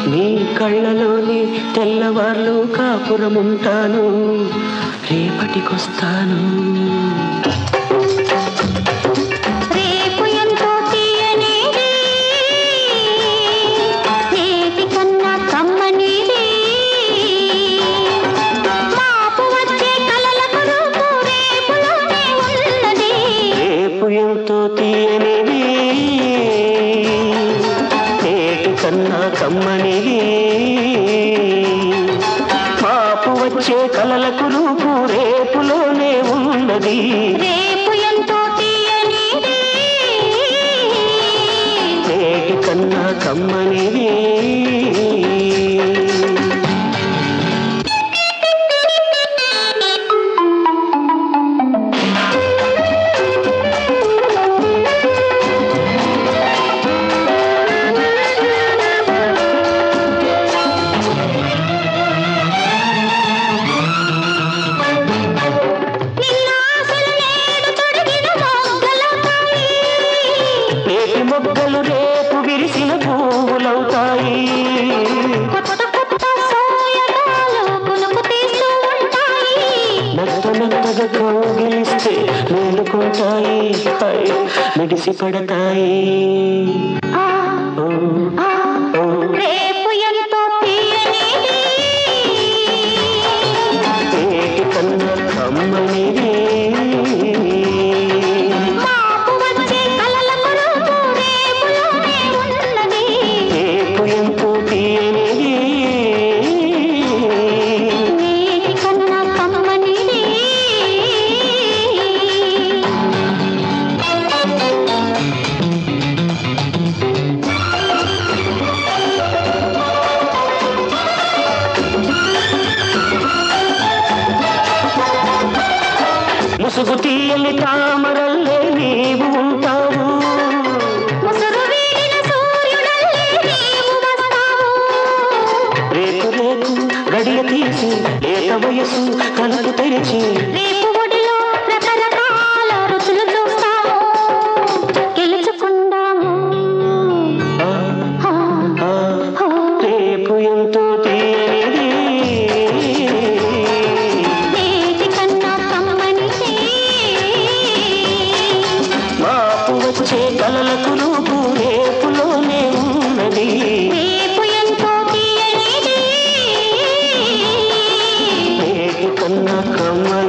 నీ కళ్ళలోని తెల్లవార్లు కాపురముంటాను రేపటికొస్తాను రేపు ఎంతో తీయనిది నేటి కన్నా కమ్మనిది మాపు వచ్చే కలలకు రూపు రేపులోనే ఉన్నది రేపు ఎంతో తీయనిది నేటి కన్నా కమ్మనిది పాపు వచ్చే కలలకు రూపు రేపులోనే ఉన్నది రేపు ఎంతో తీయనిది నేటి కన్నా కమ్మనిది నిన్న ఆశలు నేడు తొడిగిన మొగ్గలవుతాయి నేటి మొగ్గలు రేపు విరిసిన పువ్వులవుతాయి కొత్త కొత్త సోయగాలు కునుకు తీస్తూ ఉంటాయి మెత్త మెత్తగా కౌగిలిస్తే మేలుకుంటాయి హై, మెడిసి పడతాయి ఆ ఓ, ఆ ఓ, రేపు ఎంతో తీయనిది నేటి కన్నా కమ్మనిది మాపు వచ్చే కలలకు రూపు రేపులోనే ఉన్నది రేపు ఎంతో తీయనిది నేటి కన్నా కమ్మనిది ముసుగు తీయని తామరల్లే నీవు ఉంటావు ముసురు వీడిన సూర్యుడల్లే నీవు వస్తావు రేపు రేపు గడియ తీసి లేత వయసు కలుపు తెరిచి రేపు ఒడిలో రకరకాల రుచులు చూస్తాము గెలుచుకుందాము ఆ, ఆ, ఆ, ఆ. రేపు ఎంతో తీయనిది నేటి కన్నా కమ్మనిది మాపు వచ్చే కలలకు రూపు రేపులోనే ఉన్నది రేపు ఎంతో తీయనిది నేటి కన్నా కమ్మని